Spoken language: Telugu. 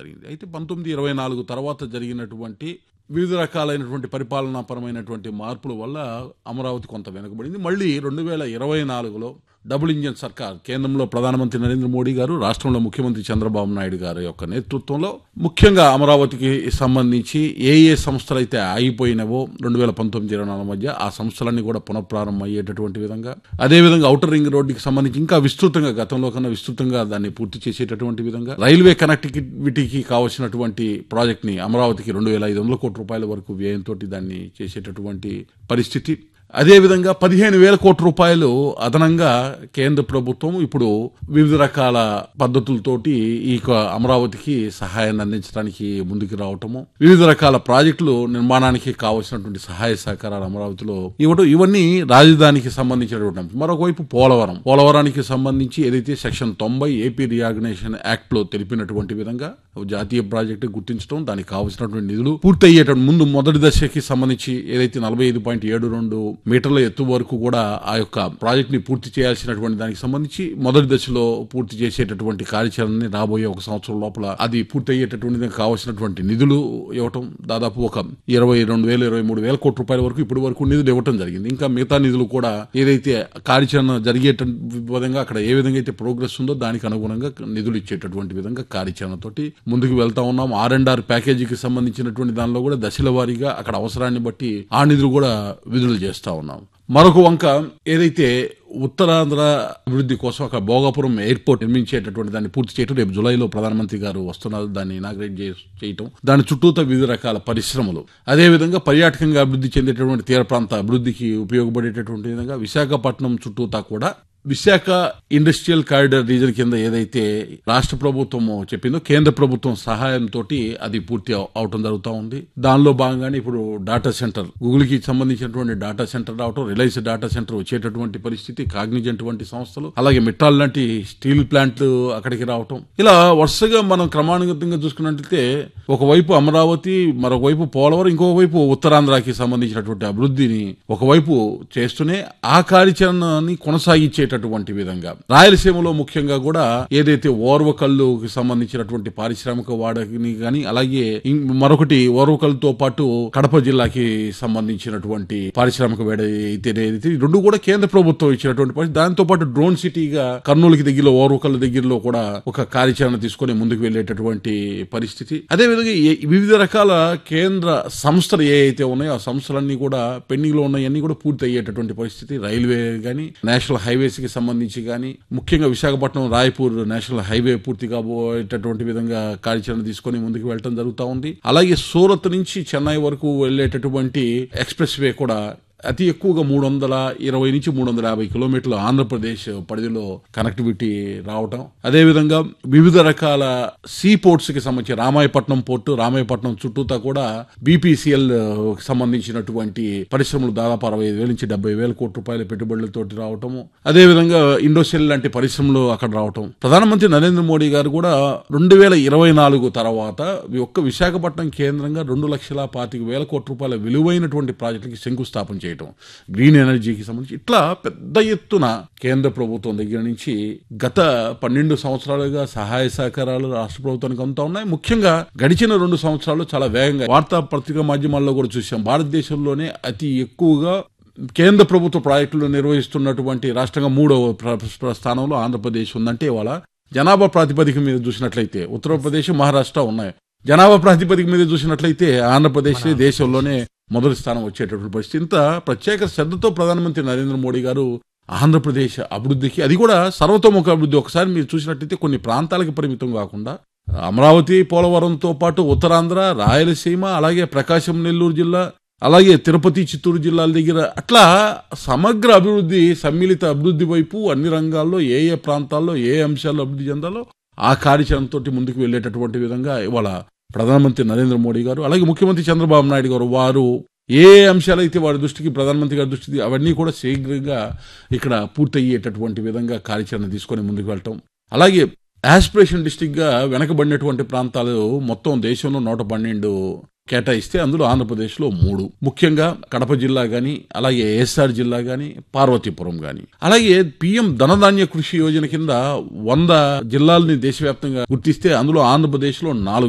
జరిగింది అయితే పంతొమ్మిది ఇరవై నాలుగు తర్వాత జరిగినటువంటి వివిధ రకాలైనటువంటి పరిపాలనాపరమైనటువంటి మార్పుల వల్ల అమరావతి కొంత వెనుకబడింది మళ్ళీ రెండు వేల ఇరవై నాలుగులో డబుల్ ఇంజన్ సర్కార్ కేంద్రంలో ప్రధానమంత్రి నరేంద్ర మోడీ గారు రాష్ట్రంలో ముఖ్యమంత్రి చంద్రబాబు నాయుడు గారి యొక్క నేతృత్వంలో ముఖ్యంగా అమరావతికి సంబంధించి ఏ ఏ సంస్థలు అయితే ఆగిపోయినవో రెండు వేల పంతొమ్మిది ఇరవై నాలుగు మధ్య ఆ సంస్థలన్నీ కూడా పునఃప్రారంభం అయ్యేటటువంటి విధంగా అదేవిధంగా ఔటర్ రింగ్ రోడ్డుకి సంబంధించి ఇంకా విస్తృతంగా గతంలో కన్నా విస్తృతంగా దాన్ని పూర్తి చేసేటటువంటి విధంగా రైల్వే కనెక్టివిటీకి కావాల్సినటువంటి ప్రాజెక్ట్ ని అమరావతికి రెండు వేల ఐదు వందల కోట్ల రూపాయల వరకు వ్యయంతో దాన్ని చేసేటటువంటి పరిస్థితి అదేవిధంగా పదిహేను వేల కోట్ల రూపాయలు అదనంగా కేంద్ర ప్రభుత్వం ఇప్పుడు వివిధ రకాల పద్ధతులతోటి ఈ యొక్క అమరావతికి సహాయాన్ని అందించడానికి ముందుకు రావటము వివిధ రకాల ప్రాజెక్టులు నిర్మాణానికి కావలసినటువంటి సహాయ సహకారాలు అమరావతిలో ఇవ్వడం ఇవన్నీ రాజధానికి సంబంధించినటువంటి అంశం. మరొకవైపు పోలవరం పోలవరానికి సంబంధించి ఏదైతే సెక్షన్ తొంభై ఏపీ రియార్గనైజేషన్ యాక్ట్ లో తెలిపినటువంటి విధంగా జాతీయ ప్రాజెక్టు గుర్తించడం దానికి కావలసినటువంటి నిధులు పూర్తి అయ్యేటప్పుడు ముందు మొదటి దశకి సంబంధించి ఏదైతే నలభై ఐదు పాయింట్ ఏడు రెండు మీటర్ల ఎత్తు వరకు కూడా ఆ యొక్క ప్రాజెక్ట్ ని పూర్తి చేయాల్సినటువంటి దానికి సంబంధించి మొదటి దశలో పూర్తి చేసేటటువంటి కార్యాచరణని రాబోయే ఒక సంవత్సరం లోపల అది పూర్తి అయ్యేటటువంటి దానికి కావాల్సినటువంటి నిధులు ఇవ్వటం దాదాపు ఒక ఇరవై రెండు వేల ఇరవై మూడు వేల కోట్ల రూపాయల వరకు ఇప్పటి వరకు నిధులు ఇవ్వటం జరిగింది ఇంకా మిగతా నిధులు కూడా ఏదైతే కార్యాచరణ జరిగేట విధంగా అక్కడ ఏ విధంగా అయితే ప్రోగ్రెస్ ఉందో దానికి అనుగుణంగా నిధులు ఇచ్చేటటువంటి విధంగా కార్యాచరణతోటి ముందుకు వెళ్తా ఉన్నాం ఆర్ అండ్ ఆర్ ప్యాకేజీకి సంబంధించినటువంటి దానిలో కూడా దశల వారీగా అక్కడ అవసరాన్ని బట్టి ఆ నిధులు కూడా విడుదల చేస్తా ఉన్నాం మరొక వంక ఏదైతే ఉత్తరాంధ్ర అభివృద్ధి కోసం అక్కడ భోగాపురం ఎయిర్పోర్ట్ నిర్మించేటటువంటి దాన్ని పూర్తి చేయటం రేపు జులైలో ప్రధానమంత్రి గారు వస్తున్నారు దాన్ని ఇనాగ్రేట్ చేయటం దాని చుట్టూతో వివిధ రకాల పరిశ్రమలు అదేవిధంగా పర్యాటకంగా అభివృద్ధి చెందేటటువంటి తీర ప్రాంత అభివృద్ధికి ఉపయోగపడేటటువంటి విధంగా విశాఖపట్నం చుట్టూతా కూడా విశాఖ ఇండస్ట్రియల్ కారిడార్ రీజన్ కింద ఏదైతే రాష్ట్ర ప్రభుత్వం చెప్పిందో కేంద్ర ప్రభుత్వం సహాయంతో అది పూర్తి అవ- అవటం జరుగుతూ ఉంది దానిలో భాగంగానే ఇప్పుడు డాటా సెంటర్ గూగుల్ కి సంబంధించినటువంటి డాటా సెంటర్ రావటం రిలయన్స్ డాటా సెంటర్ వచ్చేటటువంటి పరిస్థితి కాగ్నిజెంట్ వంటి సంస్థలు అలాగే మిట్టాల్ లాంటి స్టీల్ ప్లాంట్లు అక్కడికి రావటం ఇలా వరుసగా మనం క్రమానుగతంగా చూసుకున్నట్లయితే ఒకవైపు అమరావతి మరొకవైపు పోలవరం ఇంకొక వైపు ఉత్తరాంధ్రకి సంబంధించినటువంటి అభివృద్ధిని ఒకవైపు చేస్తూనే ఆ కార్యాచరణని కొనసాగించేటటువంటి విధంగా రాయలసీమలో ముఖ్యంగా కూడా ఏదైతే ఓర్వకల్లుకి సంబంధించినటువంటి పారిశ్రామిక వాడని కానీ అలాగే ఇం- మరొకటి ఓర్వకల్లుతో పాటు కడప జిల్లాకి సంబంధించినటువంటి పారిశ్రామిక వేడ అయితే ఏదైతే ఈ రెండు కూడా కేంద్ర ప్రభుత్వం ఇచ్చినటువంటి పరిస్థితి దాంతో పాటు డ్రోన్ సిటీగా కర్నూలుకి దగ్గరలో ఓర్వకల్లు దగ్గరలో కూడా ఒక కార్యాచరణ తీసుకొని ముందుకు వెళ్ళేటటువంటి పరిస్థితి అదేవిధంగా ఏ- వివిధ రకాల కేంద్ర సంస్థలు ఏ అయితే ఉన్నాయో ఆ సంస్థలన్నీ కూడా పెండింగ్ లో ఉన్నాయన్నీ కూడా పూర్తి అయ్యేటటువంటి పరిస్థితి రైల్వే గానీ నేషనల్ హైవేస్ కి సంబంధించి కానీ ముఖ్యంగా విశాఖపట్నం రాయపూర్ నేషనల్ హైవే పూర్తి కాబోయేటటువంటి విధంగా కార్యాచరణ తీసుకొని ముందుకు వెళ్ళటం జరుగుతూ ఉంది అలాగే సూరత్ నుంచి చెన్నై వరకు వెళ్ళేటటువంటి ఎక్స్ప్రెస్ వే కూడా అతి ఎక్కువగా మూడు వందల ఇరవై నుంచి మూడు వందల యాభై కిలోమీటర్లు ఆంధ్రప్రదేశ్ పరిధిలో కనెక్టివిటీ రావటం అదేవిధంగా వివిధ రకాల సీ పోర్ట్స్ కి సంబంధించి రామాయపట్నం పోర్టు రామాయపట్నం చుట్టూతా కూడా బీపీసీఎల్ సంబంధించినటువంటి పరిశ్రమలు దాదాపు అరవై ఐదు వేల నుంచి డెబ్బై వేల కోట్ల రూపాయల పెట్టుబడులతోటి రావటము అదేవిధంగా ఇండోసెల్ లాంటి పరిశ్రమలు అక్కడ రావటం ప్రధానమంత్రి నరేంద్ర మోడీ గారు కూడా రెండు వేల ఇరవై నాలుగు తర్వాత ఈ ఒక్క విశాఖపట్నం కేంద్రంగా రెండు లక్షల పాతిక వేల కోట్ల రూపాయల విలువైనటువంటి ప్రాజెక్టులకి శంకుస్థాపన చేయటం గ్రీన్ ఎనర్జీకి సంబంధించి ఇట్లా పెద్ద ఎత్తున కేంద్ర ప్రభుత్వం దగ్గర నుంచి గత పన్నెండు సంవత్సరాలుగా సహాయ సహకారాలు రాష్ట్ర ప్రభుత్వానికి అంతా ఉన్నాయి ముఖ్యంగా గడిచిన రెండు సంవత్సరాలు చాలా వేగంగా వార్తా పత్రికా మాధ్యమాల్లో కూడా చూసాం భారతదేశంలోనే అతి ఎక్కువగా కేంద్ర ప్రభుత్వ ప్రాజెక్టులు నిర్వహిస్తున్నటువంటి రాష్ట్రంగా మూడవ ప్ర- ప్ర- స్థానంలో ఆంధ్రప్రదేశ్ ఉందంటే ఇవాళ జనాభా ప్రాతిపదిక మీద చూసినట్లయితే ఉత్తరప్రదేశ్ మహారాష్ట్ర ఉన్నాయి జనాభా ప్రాతిపదిక మీద చూసినట్లయితే ఆంధ్రప్రదేశ్ దేశంలోనే మొదటి స్థానం వచ్చేటటువంటి పరిస్థితి ఇంత ప్రత్యేక శ్రద్ధతో ప్రధానమంత్రి నరేంద్ర మోడీ గారు ఆంధ్రప్రదేశ్ అభివృద్ధికి అది కూడా సర్వతోముఖ అభివృద్ధి ఒకసారి మీరు చూసినట్లయితే కొన్ని ప్రాంతాలకు పరిమితం కాకుండా అమరావతి పోలవరంతో పాటు ఉత్తరాంధ్ర రాయలసీమ అలాగే ప్రకాశం నెల్లూరు జిల్లా అలాగే తిరుపతి చిత్తూరు జిల్లాల దగ్గర అట్లా సమగ్ర అభివృద్ధి సమ్మిళిత అభివృద్ధి వైపు అన్ని రంగాల్లో ఏ ఏ ప్రాంతాల్లో ఏ అంశాల్లో అభివృద్ధి చెందాలో ఆ కార్యాచరణతో ముందుకు వెళ్ళేటటువంటి విధంగా ఇవాళ ప్రధానమంత్రి నరేంద్ర మోడీ గారు అలాగే ముఖ్యమంత్రి చంద్రబాబు నాయుడు గారు వారు ఏ అంశాలైతే వారి దృష్టికి ప్రధానమంత్రి గారి దృష్టికి అవన్నీ కూడా శీఘ్రంగా ఇక్కడ పూర్తయ్యేటటువంటి విధంగా కార్యాచరణ తీసుకొని ముందుకు వెళ్ళటం అలాగే ఆస్పిరేషన్ డిస్టిక్ గా వెనకబడినటువంటి ప్రాంతాలు మొత్తం దేశంలో నూట పన్నెండు కేటాయిస్తే అందులో ఆంధ్రప్రదేశ్లో మూడు ముఖ్యంగా కడప జిల్లా గాని అలాగే ఏఎస్ఆర్ జిల్లా గాని పార్వతీపురం గాని అలాగే పిఎం ధనధాన్య కృషి యోజన కింద వంద జిల్లాలని దేశవ్యాప్తంగా గుర్తిస్తే అందులో ఆంధ్రప్రదేశ్లో నాలుగు